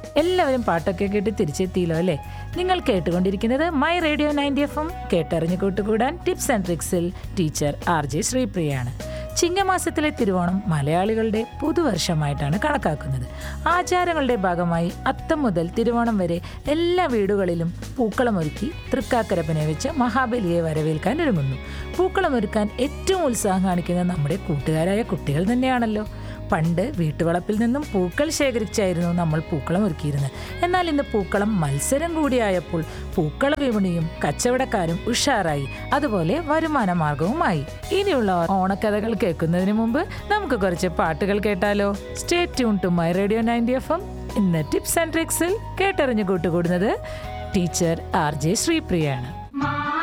എല്ലാവരും പാട്ടൊക്കെ കേട്ട് തിരിച്ചെത്തിയല്ലോ അല്ലേ നിങ്ങൾ കേട്ടുകൊണ്ടിരിക്കുന്നത് my radio ninety F M കേട്ടറിഞ്ഞു കൂട്ടുകൂടാൻ ടിപ്സ് ആൻഡ് ട്രിക്സിൽ ടീച്ചർ ആർ ജെ ശ്രീപ്രിയയാണ് ചിങ്ങമാസത്തിലെ തിരുവോണം മലയാളികളുടെ പുതുവർഷമായിട്ടാണ് കണക്കാക്കുന്നത് ആചാരങ്ങളുടെ ഭാഗമായി അത്തം മുതൽ തിരുവോണം വരെ എല്ലാ വീടുകളിലും പൂക്കളമൊരുക്കി തൃക്കാക്കരപ്പനെ വെച്ച് മഹാബലിയെ വരവേൽക്കാൻ ഒരുങ്ങുന്നു പൂക്കളമൊരുക്കാൻ ഏറ്റവും ഉത്സാഹം കാണിക്കുന്നത് നമ്മുടെ കൂട്ടുകാരായ കുട്ടികൾ തന്നെയാണല്ലോ പണ്ട് വീട്ടുവളപ്പിൽ നിന്നും പൂക്കൾ ശേഖരിച്ചായിരുന്നു നമ്മൾ പൂക്കളം ഒരുക്കിയിരുന്നത് എന്നാൽ ഇന്ന് പൂക്കളം മത്സരം കൂടിയായപ്പോൾ പൂക്കള വിപണിയും കച്ചവടക്കാരും ഉഷാറായി അതുപോലെ വരുമാന മാർഗവുമായി ഇനിയുള്ള ഓണക്കഥകൾ കേൾക്കുന്നതിന് മുമ്പ് നമുക്ക് കുറച്ച് പാട്ടുകൾ കേട്ടാലോ stay tune to my radio ninety F M ഇന്ന് ടിപ്സ് ആൻഡ് ട്രിക്സിൽ കേട്ടറിഞ്ഞു കൂട്ടുകൂടുന്നത് ടീച്ചർ ആർ ജെ ശ്രീപ്രിയാണ്